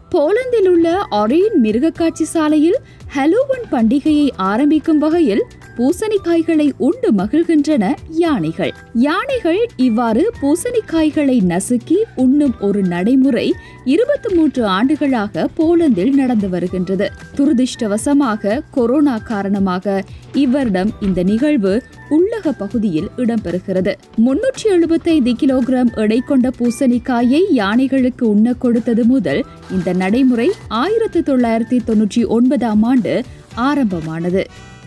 போலந்தில் உள்ள ஒரேன் மிருகக்காட்சி சாலையில் ஹலோவன் பண்டிகையை ஆரம்பிக்கும் வகையில் பூசணிக்காய்களை உண்டு மகிழ்கின்றன யானைகள் யானைகள் இவ்வாறு பூசணிக்காய்களை நசுக்கி உண்ணும் ஒரு நடைமுறை இருபத்தி மூன்று ஆண்டுகளாக போலந்தில் நடந்து வருகின்றது துரதிர்ஷ்டவசமாக கொரோனா காரணமாக இவ்வருடம் இந்த நிகழ்வு உள்ளக பகுதியில் இடம்பெறுகிறது முன்னூற்றி எழுபத்தைந்து கிலோகிராம் எடை கொண்ட பூசணிக்காயை யானைகளுக்கு உண்ண கொடுத்தது முதல் இந்த நடைமுறை ஆயிரத்தி தொள்ளாயிரத்தி தொன்னூற்றி ஒன்பதாம் ஆண்டு ஆரம்பமானது